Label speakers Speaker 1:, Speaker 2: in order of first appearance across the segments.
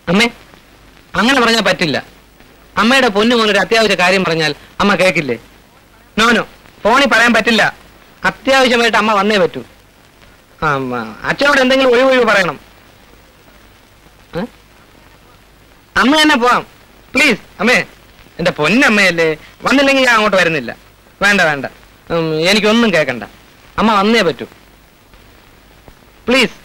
Speaker 1: അമ്മേ അങ്ങനെ പറഞ്ഞാൽ പറ്റില്ല അമ്മയുടെ പൊന്നു മോനൊരു അത്യാവശ്യ കാര്യം പറഞ്ഞാൽ അമ്മ കേൾക്കില്ലേ നോ നോ ഫോണിൽ പറയാൻ പറ്റില്ല അത്യാവശ്യമായിട്ട് അമ്മ വന്നേ പറ്റൂ ആ അമ്മ അച്ഛനോട് എന്തെങ്കിലും ഒഴിവ് ഒഴിവ് പറയണം ഏ? അമ്മ തന്നെ പോവാം പ്ലീസ് അമ്മേ എന്റെ പൊന്നമ്മയല്ലേ വന്നില്ലെങ്കിൽ ഞാൻ അങ്ങോട്ട് വരുന്നില്ല വേണ്ട വേണ്ട ഉം, എനിക്കൊന്നും കേൾക്കണ്ട അമ്മ വന്നേ പറ്റൂ പ്ലീസ്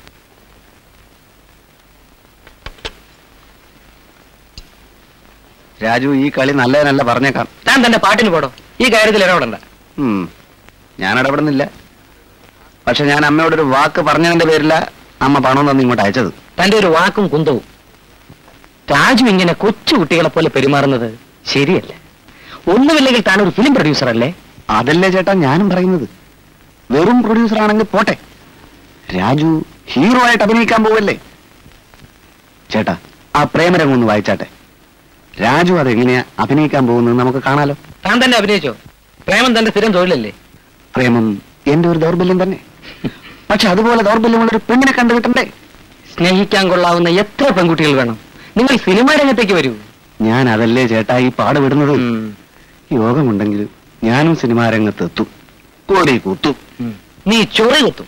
Speaker 2: രാജു ഈ കളി നല്ലതിനല്ല പറഞ്ഞേക്കാം
Speaker 1: താൻ തന്റെ പാട്ടിന് പോടോ ഈ കാര്യത്തിൽ ഇടപെടണ്ട
Speaker 2: ഉം. ഞാൻ ഇടപെടുന്നില്ല പക്ഷെ ഞാൻ അമ്മയോടൊരു വാക്ക് പറഞ്ഞതിന്റെ പേരില അമ്മ പണം തന്ന് ഇങ്ങോട്ട് അയച്ചത്
Speaker 1: തന്റെ ഒരു വാക്കും കുന്തവും രാജു ഇങ്ങനെ കൊച്ചു കുട്ടികളെ പോലെ പെരുമാറുന്നത് ശരിയല്ല ഒന്നുമില്ലെങ്കിൽ താൻ ഒരു ഫിലിം പ്രൊഡ്യൂസർ അല്ലേ
Speaker 2: അതല്ലേ ചേട്ടാ ഞാനും പറയുന്നത് വെറും പ്രൊഡ്യൂസർ ആണെങ്കിൽ പോട്ടെ രാജു ഹീറോ ആയിട്ട് അഭിനയിക്കാൻ പോവല്ലേ ചേട്ടാ ആ പ്രേമരംഗം ഒന്ന് വായിച്ചാട്ടെ രാജു അതെങ്ങനെയാ അഭിനയിക്കാൻ പോകുന്നത് നമുക്ക് കാണാലോ
Speaker 1: താൻ തന്നെ അഭിനയിച്ചോ പ്രേമം തന്റെ സ്ഥിരം തൊഴിലല്ലേ
Speaker 2: പ്രേമം എന്റെ ഒരു ദൗർബല്യം തന്നെ പക്ഷെ അതുപോലെ ദൗർബല്യമുള്ള ഒരു പെണ്ണിനെ കണ്ടുകിട്ടണ്ടേ
Speaker 1: സ്നേഹിക്കാൻ കൊള്ളാവുന്ന എത്ര പെൺകുട്ടികൾ വേണം നിങ്ങൾ സിനിമാ രംഗത്തേക്ക് വരൂ
Speaker 2: ഞാൻ അതല്ലേ ചേട്ടാ ഈ പാടുപെടുന്നത്
Speaker 1: ഉം.
Speaker 2: യോഗമുണ്ടെങ്കിൽ ഞാനും സിനിമാ രംഗത്ത് എത്തും കോടി കൂത്തും
Speaker 1: ഉം. നീ ചൊറി കുത്തും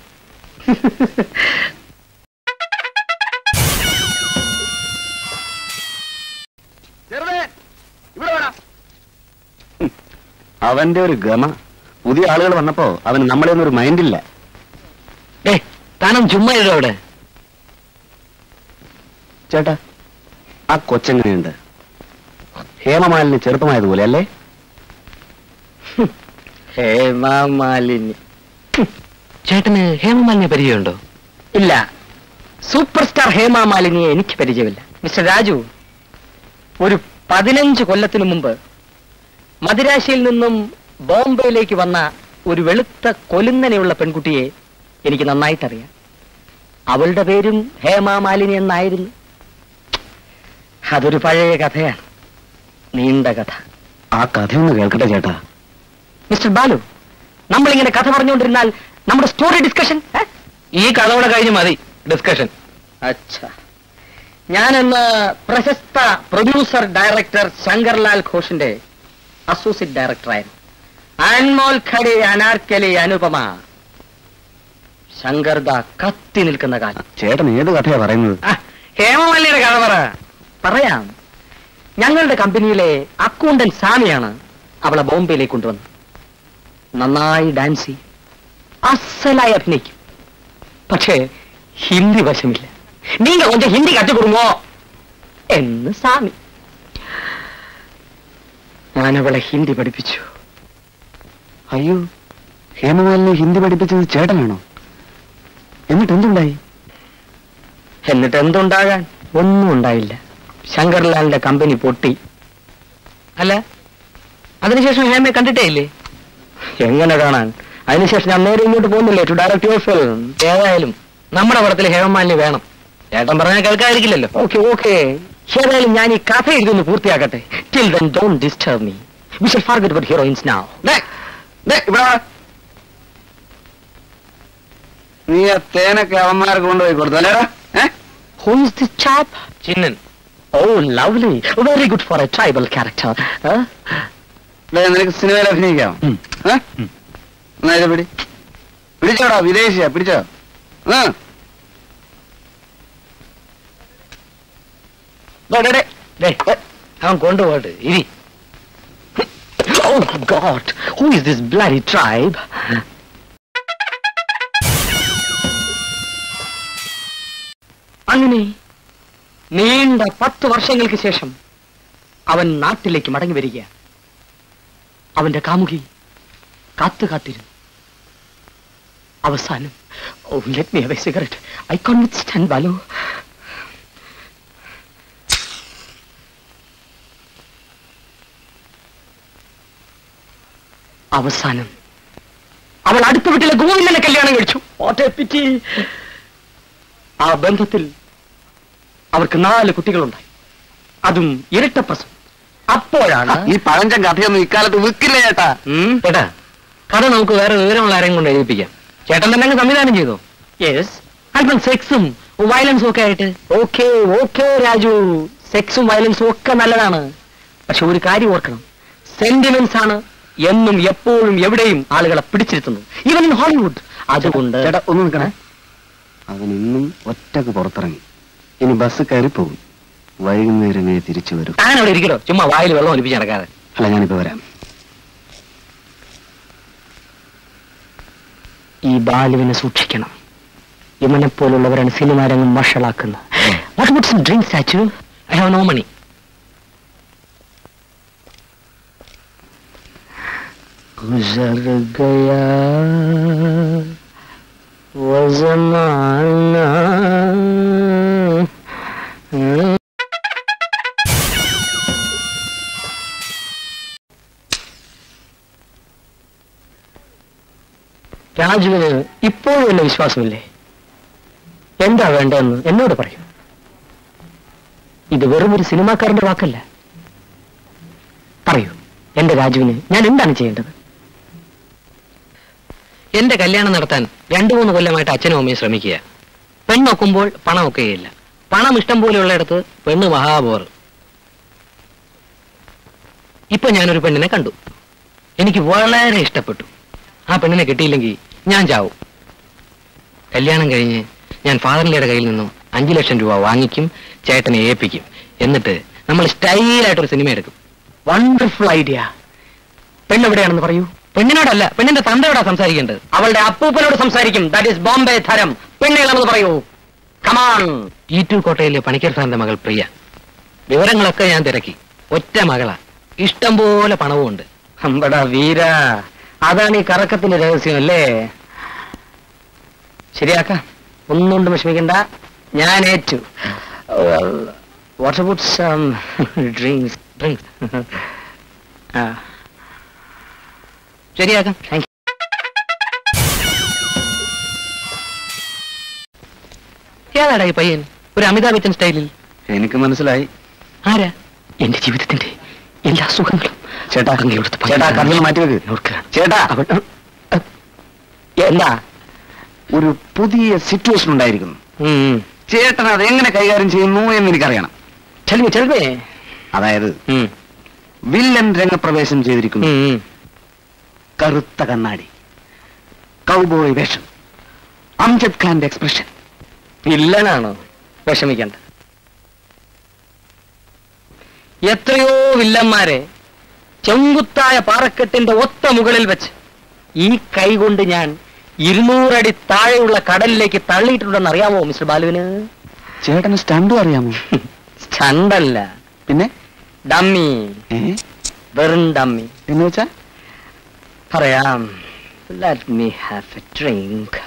Speaker 2: അവന്റെ ഒരു ഗമ പുതിയ ആളുകൾ വന്നപ്പോ അവന് നമ്മളെ ഒന്നും ഒരു മൈൻഡില്ല
Speaker 1: ഏ താനും ചുമ്മാ ഇടോ അവിടെ
Speaker 2: ചേട്ടാ ആ കൊച്ചെങ്ങനെയുണ്ട് ഹേമമാലിന് ചെറുപ്പമായതുപോലെ അല്ലേ
Speaker 1: ഹേമാമാലിനി ചേട്ടന് ഹേമമാലിനെ പരിചയമുണ്ടോ ഇല്ല സൂപ്പർ സ്റ്റാർ ഹേമാമാലിനിയെ എനിക്ക് പരിചയമില്ല മിസ്റ്റർ രാജു ഒരു പതിനഞ്ച് കൊല്ലത്തിനു മുമ്പ് മദിരാശിയിൽ നിന്നും ബോംബെയിലേക്ക് വന്ന ഒരു വെളുത്ത കൊലുന്നനെയുള്ള പെൺകുട്ടിയെ എനിക്ക് നന്നായിട്ടറിയാം അവളുടെ പേരും ഹേമാമാലിനി എന്നായിരുന്നു അതൊരു പഴയ കഥയാണ് നീണ്ട കഥ
Speaker 2: ആ കഥയൊന്ന് കേൾക്കട്ടെ ചേട്ടാ
Speaker 1: മിസ്റ്റർ ബാലു നമ്മളിങ്ങനെ കഥ പറഞ്ഞുകൊണ്ടിരുന്നാൽ നമ്മുടെ സ്റ്റോറി ഡിസ്കഷൻ ഈ കഥ കൂടെ കഴിഞ്ഞ് മതി ഡിസ്കഷൻ അച്ഛാ ഞാനെന്ന് പ്രശസ്ത പ്രൊഡ്യൂസർ ഡയറക്ടർ ശങ്കർലാൽ ഘോഷിന്റെ അസോസിയേറ്റ് ഡയറക്ടറായിരുന്നു അൻമോൽ ഖടി അനാർക്കലി അനുപമ ശങ്കർദ കത്തി നിൽക്കുന്ന കാലം
Speaker 2: ചേട്ടൻ ഏത് കഥയാ പറയുന്നത്
Speaker 1: ആ, ഹേമമല്ലിയുടെ കഥ പറ പറയാം ഞങ്ങളുടെ കമ്പനിയിലെ അക്കൗണ്ടന്റ് സാമിയാണ് അവളെ ബോംബെയിലേക്ക് കൊണ്ടുവന്നത് നന്നായി ഡാൻസ് ചെയ്യും അസലായി അഭിനയിക്കും പക്ഷേ ഹിന്ദി വശമില്ല നീങ്ക കൊഞ്ചം ഹിന്ദി കറ്റുകൊടുങ്ങോ എന്ന് സാമി ഞാൻ അവളെ ഹിന്ദി പഠിപ്പിച്ചു
Speaker 2: അയ്യോ ഹേമമാലിനെ ഹിന്ദി പഠിപ്പിച്ചത് ചേട്ടനാണോ എന്നിട്ട് എന്തുണ്ടായി
Speaker 1: എന്നിട്ട് എന്തുണ്ടാകാൻ ഒന്നും ഉണ്ടായില്ല ശങ്കർലാലിന്റെ കമ്പനി പൊട്ടി അല്ല അതിനുശേഷം ഹേമയെ കണ്ടിട്ടേ ഇല്ലേ എങ്ങനെ കാണാൻ അതിനുശേഷം ഞാൻ നേരെ ഇങ്ങോട്ട് പോകുന്നില്ലേ ടു ഡയറക്ട് യുവർ ഫിലിം ഏതായാലും നമ്മുടെ പടത്തിൽ ഹേമമാലിനി വേണം ചേട്ടൻ പറഞ്ഞാൽ കേൾക്കാതിരിക്കില്ലല്ലോ ഓക്കെ ഓക്കെ ഏതായാലും ഞാൻ ഈ കഥ എഴുതുന്നു പൂർത്തിയാക്കട്ടെ till then don't disturb me we shall forget about heroines now
Speaker 2: ദേ, ദേ, ഇവിടെ വാ. നീ ആ തേനൊക്കെ അവന്മാർക്ക് കൊണ്ടുപോയി കൊടുത്തു അല്ലേടാ ഏ
Speaker 1: who is this chap Chinnan oh lovely very good for a tribal character
Speaker 2: ദേ, നിനക്ക് സിനിമയിൽ അഭിനയിക്കാം
Speaker 1: ഉം.
Speaker 2: ഏ? എന്നാ ഇത് പിടി പിടിച്ചോടാ വിദേശിയാ പിടിച്ചോ ആ
Speaker 1: അവൻ കൊണ്ടുപോട്ട് ഇരി oh god who is this bloody tribe അങ്ങനെ നീണ്ട പത്ത് വർഷങ്ങൾക്ക് ശേഷം അവൻ നാട്ടിലേക്ക് മടങ്ങി വരിക അവന്റെ കാമുകി കാത്തു കാത്തിരുന്നു അവസാനം oh let me have a cigarette I can withstand Balu അവസാനം അവൾ അടുത്ത വീട്ടിലെ ഗോവിന്ദനെ കല്യാണം കഴിച്ചു What a pity. ആ ബന്ധത്തിൽ അവർക്ക് നാല് കുട്ടികളുണ്ടായി അതും ഇരട്ടപ്രസം അപ്പോഴാണ്
Speaker 2: ഈ പഴഞ്ചൻ കഥയൊന്നും ഇക്കാലത്ത് വിൽക്കില്ല ചേട്ടാ
Speaker 1: ഉം, ചേട്ടാ കഥ നമുക്ക് വേറെ വിവരമുള്ള ആരെയും കൊണ്ട് എഴുതിപ്പിക്കാം ചേട്ടൻ തന്നെ അങ്ങ് സംവിധാനം ചെയ്തോ യെസ് അല്പം സെക്സും വയലൻസും ഒക്കെ ആയിട്ട്
Speaker 3: ഓക്കെ ഓക്കെ രാജു സെക്സും വയലൻസും ഒക്കെ നല്ലതാണ് പക്ഷെ ഒരു കാര്യം ഓർക്കണം സെന്റിമെന്റ്സ് ആണ് എന്നും എപ്പോഴും എവിടെയും ആളുകളെ പിടിച്ചിരുത്തുന്നത് ഈവൻ ഇൻ ഹോളിവുഡ് അതുകൊണ്ട്
Speaker 2: ചേട്ടാ ഒന്ന് നിൽക്കണേ അവൻ ഇന്നും ഒറ്റക്ക് പുറത്തിറങ്ങി ഇനി ബസ് കയറി പോകും വൈകുന്നേരമേ തിരിച്ചു വരും
Speaker 3: താൻ അവിടെ ഇരിക്കണോ ചുമ്മാ വായിൽ വെള്ളം ഒലിപ്പിച്ച് നടക്കാതെ
Speaker 2: അല്ല ഞാനിപ്പോ വരാം
Speaker 3: ഈ ബാലുവിനെ സൂക്ഷിക്കണം ഇവനെ പോലുള്ളവരാണ് സിനിമാ രംഗം വഷളാക്കുന്നത് വാട്ട് വുഡ് സം ഡ്രിങ്ക്സ് ആച്ചു
Speaker 1: ഐ ഹാവ് നോ മണി
Speaker 3: गुजर गया वो जमाना രാജുവിന് ഇപ്പോഴും എന്നെ വിശ്വാസമില്ലേ എന്താ വേണ്ടതെന്ന് എന്നോട് പറയൂ ഇത് വെറും ഒരു സിനിമാക്കാരന്റെ വാക്കല്ല പറയൂ എന്റെ രാജുവിന് ഞാൻ എന്താണ് ചെയ്യേണ്ടത്
Speaker 1: എന്റെ കല്യാണം നടത്താൻ രണ്ടു മൂന്ന് കൊല്ലമായിട്ട് അച്ഛനും അമ്മയും ശ്രമിക്കുക പെണ്ണൊക്കുമ്പോൾ പണമൊക്കെ ഇല്ല പണം ഇഷ്ടം പോലെ ഉള്ളിടത്ത് പെണ്ണ് മഹാബോർ ഇപ്പൊ ഞാനൊരു പെണ്ണിനെ കണ്ടു എനിക്ക് വളരെ ഇഷ്ടപ്പെട്ടു ആ പെണ്ണിനെ കിട്ടിയില്ലെങ്കിൽ ഞാൻ ചാവും കല്യാണം കഴിഞ്ഞ് ഞാൻ ഫാദറിന്റെ കയ്യിൽ നിന്നും അഞ്ചു ലക്ഷം രൂപ വാങ്ങിക്കും ചേട്ടനെ ഏൽപ്പിക്കും എന്നിട്ട് നമ്മൾ സ്റ്റൈലായിട്ടൊരു സിനിമ എടുക്കും
Speaker 3: വണ്ടർഫുൾ ഐഡിയ പെണ്ണെവിടെയാണെന്ന് പറയൂ
Speaker 1: പെണ്ണിനോടല്ല പെണ്ണിന്റെ തന്തയോടാ സംസാരിക്കേണ്ടത്
Speaker 3: അവളുടെ അപ്പൂപ്പനോട് സംസാരിക്കും ദാറ്റ് ഈസ് ബോംബെ ധരം പെണ്ണേളാണെന്ന് പറയൂ കമാൺ
Speaker 1: ഈറ്റൂർ കോട്ടയിലെ പണിക്കർ സാറിന്റെ മകൾ പ്രിയ വിവരങ്ങളൊക്കെ ഞാൻ തിരക്കി ഒറ്റ മകളാ ഇഷ്ടം പോലെ പണവും ഉണ്ട്
Speaker 3: അമ്പടാ വീര അതാണ് ഈ കറക്കത്തിന്റെ രഹസ്യം അല്ലേ ശരിയാക്കാം ഒന്നുകൊണ്ട് വിഷമിക്കണ്ട ഞാൻ ഏറ്റു what about some drinks
Speaker 1: drinks ശരിയാക്കാം
Speaker 3: താങ്ക്
Speaker 1: ഏതാടാ ഈ പയ്യൻ ഒരു അമിതാഭ് ബച്ചൻ സ്റ്റൈലിൽ
Speaker 2: എനിക്ക് മനസ്സിലായി
Speaker 1: ആരാ
Speaker 3: എന്റെ ജീവിതത്തിന്റെ എല്ലാ സുഖങ്ങളും
Speaker 2: ചേട്ടാ
Speaker 3: അങ്ങയോടത്ത്
Speaker 2: ചേട്ടാ കണ്ണിൽ മാറ്റി വെക്ക്
Speaker 3: ഓർക്കുകയാണ്.
Speaker 2: ചേട്ടാ
Speaker 3: അവൾ- അഹ്, എന്താ
Speaker 2: ഒരു പുതിയ സിറ്റുവേഷൻ ഉണ്ടായിരിക്കുന്നു
Speaker 3: ഉം.
Speaker 2: ചേട്ടൻ അത് എങ്ങനെ കൈകാര്യം ചെയ്യുന്നു എന്ന് എനിക്കറിയണം
Speaker 3: Tell me, tell me.
Speaker 2: അതായത്
Speaker 3: ഉം,
Speaker 2: വില്ലൻ രംഗപ്രവേശം ചെയ്തിരിക്കുന്നു
Speaker 3: ഉം, ഉം.
Speaker 2: കറുത്ത കണ്ണാടി കൗബോയ് വേഷം അംജദ് ഖാന്റെ എക്സ്പ്രഷൻ
Speaker 3: വില്ലനാണോ വിഷമിക്കണ്ട എത്രയോ വില്ലന്മാരെ ചെങ്കുത്തായ പാറക്കെട്ടിന്റെ ഒത്ത മുകളിൽ വെച്ച് ഈ കൈ കൊണ്ട് ഞാൻ ഇരുന്നൂറടി താഴെയുള്ള കടലിലേക്ക് തള്ളിയിട്ടുണ്ടെന്ന് അറിയാമോ മിസ്റ്റർ ബാലുവിന്
Speaker 2: ചേട്ടന് സ്റ്റണ്ടും അറിയാമോ
Speaker 3: ചണ്ടല്ല
Speaker 2: പിന്നെ
Speaker 3: ഡമ്മി
Speaker 2: ഏ
Speaker 3: വെറും ഡമ്മി
Speaker 2: എന്ന് വെച്ചാ
Speaker 3: പറയാം let me have a drink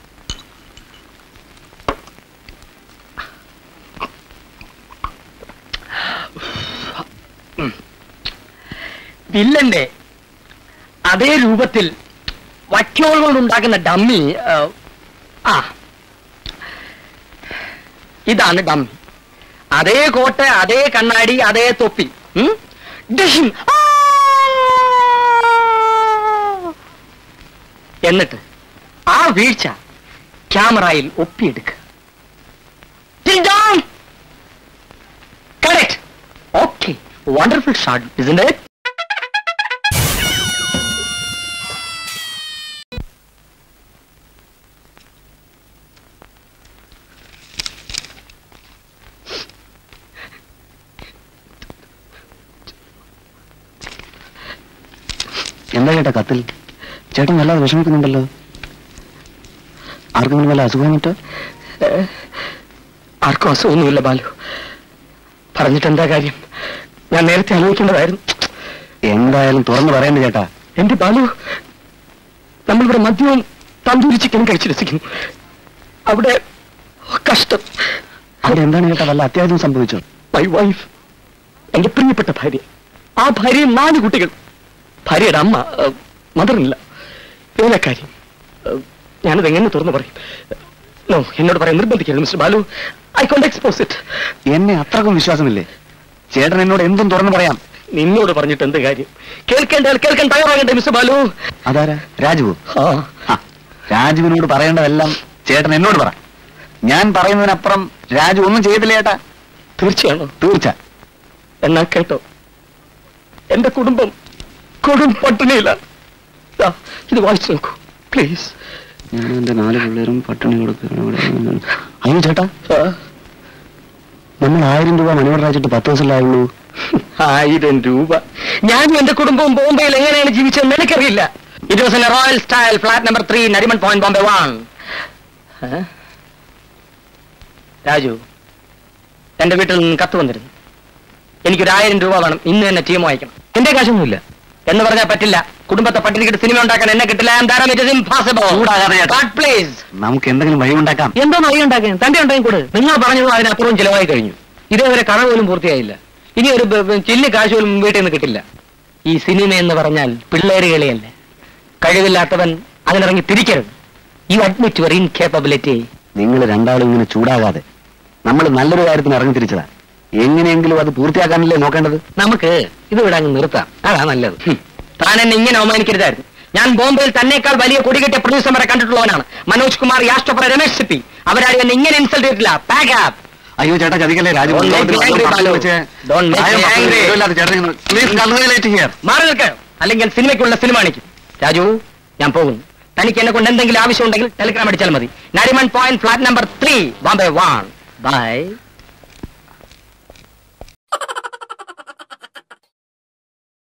Speaker 3: വില്ലന്റെ അതേ രൂപത്തിൽ വക്കോൾ കൊണ്ടുണ്ടാക്കുന്ന ഡമ്മി ആ, ആ ഇതാണ് ഡമ്മി അതേ കോട്ട അതേ കണ്ണാടി അതേ തൊപ്പി ഉം? ഡിഷിം. ആ! എന്നിട്ട് ആ വീഴ്ച ക്യാമറയിൽ ഒപ്പിയെടുക്കുക കറക്റ്റ് ഓക്കെ വണ്ടർഫുൾ ഷാട്ട് ഇസിന്റെ
Speaker 2: എന്താ ചേട്ടാ കത്തിൽ ചേട്ടൻ വല്ലാതെ വിഷമിക്കുന്നുണ്ടല്ലോ ആർക്കെങ്കിലും വല്ല അസുഖം കിട്ടോ
Speaker 3: ആർക്കും അസുഖമൊന്നുമില്ല ബാലു പറഞ്ഞിട്ട് എന്താ കാര്യം ഞാൻ നേരത്തെ ആലോചിക്കേണ്ടതായിരുന്നു
Speaker 2: എന്തായാലും തുറന്നു പറയണ്ട ചേട്ടാ
Speaker 3: എന്റെ ബാലു നമ്മളിവിടെ മദ്യവും തന്തൂരി ചിക്കനും കഴിച്ചു രസിക്കുന്നു അവിടെ കഷ്ടം
Speaker 2: അവിടെ എന്താണ് ചേട്ടാ വല്ല അത്യാവശ്യം സംഭവിച്ചോ
Speaker 3: മൈ വൈഫ് എന്റെ പ്രിയപ്പെട്ട ഭാര്യ ആ ഭാര്യയും നാല് കുട്ടികൾ ഭാര്യയുടെ അമ്മ മദറില്ല വേലക്കാരി ഏഹ്, ഞാനത് എങ്ങനെ തുറന്നു പറയും നോ എന്നോട് പറയാൻ നിർബന്ധിക്കരുത് mister Balu I can't expose it
Speaker 2: എന്നെ അത്രക്കും വിശ്വാസമില്ലേ ചേട്ടൻ എന്നോട് എന്തും തുറന്നു പറയാം
Speaker 3: നിന്നോട് പറഞ്ഞിട്ട് എന്ത് കാര്യം കേൾക്കേണ്ട കേൾക്കാൻ തയ്യാറാകണ്ടേ മിസ്റ്റർ ബാലു
Speaker 2: അതാരാ രാജുവോ
Speaker 3: ആ
Speaker 2: ആ, രാജുവിനോട് പറയേണ്ടതെല്ലാം ചേട്ടൻ എന്നോട് പറ ഞാൻ പറയുന്നതിനപ്പുറം രാജു ഒന്നും ചെയ്തില്ല ചേട്ടാ
Speaker 3: തീർച്ചയാണോ
Speaker 2: തീർച്ച
Speaker 3: എന്നാ കേട്ടോ എന്റെ കുടുംബം കൊടും പട്ടിണിയില്ല ദാ, ഇത് വായിച്ചു നോക്കൂ പ്ലീസ്
Speaker 2: ഞാനും എന്റെ നാല് പിള്ളേരും പട്ടിണി കൊടുക്കുന്നു അയ്യോ ചേട്ടാ നമ്മൾ ആയിരം രൂപ മണിയോട് രാജിട്ട് പത്ത് ദിവസമല്ലായുള്ളൂ
Speaker 3: ആയിരം രൂപ ഞാനും എന്റെ കുടുംബവും ബോംബെയിൽ എങ്ങനെയാണ് ജീവിച്ചതെന്ന് എനിക്കറിയില്ല it was an royal style flat number three Nariman point Bombay one Raju എന്റെ വീട്ടിൽ നിന്ന് കത്ത് വന്നിരുന്നു എനിക്കൊരു ആയിരം രൂപ വേണം ഇന്ന് തന്നെ ടീം വായിക്കണം
Speaker 1: എന്റെ കാശൊന്നുമില്ല
Speaker 3: എന്ന് പറഞ്ഞാൽ പറ്റില്ല കുടുംബത്തെ പട്ടിണിക്കിട്ട് സിനിമ ഉണ്ടാക്കാൻ എന്നെ കിട്ടില്ല
Speaker 2: ചൂടാകാതെ ചേട്ടാ.
Speaker 3: പ്ലീസ്
Speaker 2: നമുക്ക് എന്തെങ്കിലും വഴി ഉണ്ടാക്കാം
Speaker 1: എന്തോ നയ ഉണ്ടാക്കാൻ തന്റെ ഉണ്ടാക്കി കൂടെ നിങ്ങൾ പറഞ്ഞത് അതിനപ്പുറം ചിലവായി കഴിഞ്ഞു ഇതേവരെ കട പോലും പൂർത്തിയായില്ല ഇനി ഒരു ബ- ബ- ചില്ല് കാശ് പോലും വീട്ടിൽ നിന്ന് കിട്ടില്ല
Speaker 3: ഈ സിനിമ എന്ന് പറഞ്ഞാൽ പിള്ളേര് കളിയല്ലേ കഴിവില്ലാത്തവൻ അതിനിറങ്ങി തിരിക്കരുത് യു അഡ്മിറ്റ് യുവർ ഇൻകേപ്പബിലിറ്റി
Speaker 2: നിങ്ങൾ രണ്ടാളും ഇങ്ങനെ ചൂടാകാതെ നമ്മൾ നല്ലൊരു കാര്യത്തിന് ഇറങ്ങി തിരിച്ചതാ എങ്ങനെയെങ്കിലും അത് പൂർത്തിയാക്കാനല്ലേ നോക്കേണ്ടത്
Speaker 1: നമുക്ക് ഇത് ഇവിടെ അങ്ങ് നിർത്താം അതാ നല്ലത്
Speaker 3: താൻ എന്നെ ഇങ്ങനെ അവമാനിക്കരുതായിരുന്നു ഞാൻ ബോംബെയിൽ തന്നേക്കാൾ വലിയ കൊടികെട്ടിയ പ്രൊഡ്യൂസർമാരെ കണ്ടിട്ടുള്ളവനാണ് മനോജ് കുമാർ യാഷ്ടപ്ര രമേശ് സിപ്പി അവരാരും എന്നെ ഇങ്ങനെ ഇൻസൾട്ട് ചെയ്തിട്ടില്ല പാക്ക് ആപ്പ്
Speaker 2: അയ്യോ ചേട്ടാ ചതിക്കല്ലേ Raju
Speaker 3: Don't make me angry, Balu. Don't make me angry.
Speaker 2: Please കൺവേലേറ്റ് ഹിയർ
Speaker 3: മാറി നിൽക്കുക അല്ലെങ്കിൽ സിനിമയ്ക്കുള്ള സിനിമ കാണിക്കും രാജു ഞാൻ പോകുന്നു തനിക്ക് എന്നെ കൊണ്ട് എന്തെങ്കിലും ആവശ്യമുണ്ടെങ്കിൽ ടെലിഗ്രാം അടിച്ചാൽ മതി Nariman point flat number three Bombay one by